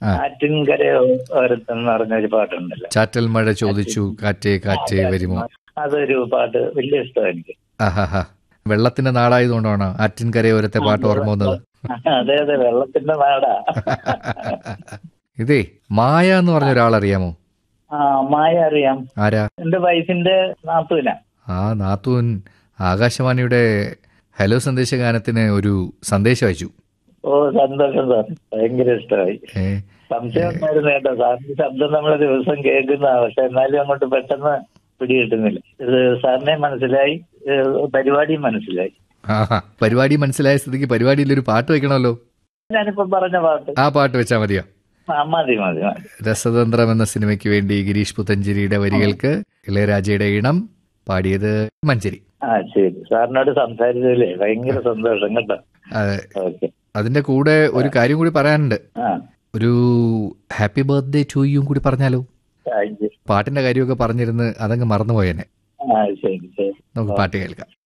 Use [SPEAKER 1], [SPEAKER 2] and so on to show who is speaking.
[SPEAKER 1] ആ.
[SPEAKER 2] ആറ്റിൻകര ഓരത്തെന്ന് പറഞ്ഞ ഒരു പാട്ടുണ്ടല്ലോ
[SPEAKER 1] ചാറ്റൽ മഴ ചോദിച്ചു കാറ്റേ കാറ്റേ വരുമോ
[SPEAKER 2] അതൊരു പാട്ട് വലിയ ഇഷ്ടമാണ് എനിക്ക്
[SPEAKER 1] ആഹാ വെള്ളത്തിന്റെ നാടായതുകൊണ്ടാണ് ആറ്റിൻകരയോരത്തെ പാട്ട് ഓർമ്മ വന്നത്
[SPEAKER 2] അതെ അതെ വെള്ളത്തിന്റെ നാടാ
[SPEAKER 1] ഇതേ മായ എന്ന് പറഞ്ഞ ഒരാളറിയാമോ
[SPEAKER 2] ആ മായ അറിയാം
[SPEAKER 1] ആരാ
[SPEAKER 2] എന്റെ വൈഫിന്റെ നാത്തൂന
[SPEAKER 1] ആ നാത്തൂൻ ആകാശവാണിയുടെ ഹലോ സന്ദേശഗാനത്തിന് ഒരു സന്ദേശം അയച്ചു
[SPEAKER 2] ഓ സന്തോഷം സാർ ഭയങ്കര ഇഷ്ടമായി
[SPEAKER 1] ഏ
[SPEAKER 2] സംശയം ഉണ്ടായിരുന്നു കേട്ടോ സാറിന്റെ ശബ്ദം നമ്മളെ ദിവസം കേൾക്കുന്ന പക്ഷെ എന്നാലും അങ്ങോട്ട് പെട്ടെന്ന് പിടികിട്ടുന്നില്ല ഇത് സാറിനെ മനസ്സിലായി ഏഹ് പരിപാടിയും മനസ്സിലായി
[SPEAKER 1] ആഹാ പരിപാടി മനസ്സിലായ സ്ഥിതിക്ക് പരിപാടിയിൽ ഒരു പാട്ട് വെക്കണമല്ലോ
[SPEAKER 2] ഞാനിപ്പോ പറഞ്ഞ പാട്ട്
[SPEAKER 1] ആ പാട്ട് വെച്ചാൽ മതിയോ
[SPEAKER 2] ആ, മതി മതി മതി
[SPEAKER 1] രസതന്ത്രം എന്ന സിനിമയ്ക്ക് വേണ്ടി ഗിരീഷ് പുത്തഞ്ചേരിയുടെ വരികൾക്ക് ഇളയരാജയുടെ ഇണം പാടിയത് മഞ്ചേരി
[SPEAKER 2] ആ ശരി സാറിനോട് സംസാരിച്ചതിലേ ഭയങ്കര സന്തോഷം കേട്ടോ
[SPEAKER 1] ആ,
[SPEAKER 2] ഓക്കെ
[SPEAKER 1] അതിന്റെ കൂടെ ഒരു കാര്യം കൂടി പറയാനുണ്ട്
[SPEAKER 2] ആ
[SPEAKER 1] ഒരു ഹാപ്പി ബർത്ത്ഡേ ടു യും കൂടി പറഞ്ഞാലോ
[SPEAKER 2] താങ്ക് യു
[SPEAKER 1] പാട്ടിന്റെ കാര്യമൊക്കെ പറഞ്ഞിരുന്ന് അതങ്ങ് മറന്നുപോയെന്നെ
[SPEAKER 2] ആ ശരി ശരി
[SPEAKER 1] നമുക്ക് പാട്ട് കേൾക്കാം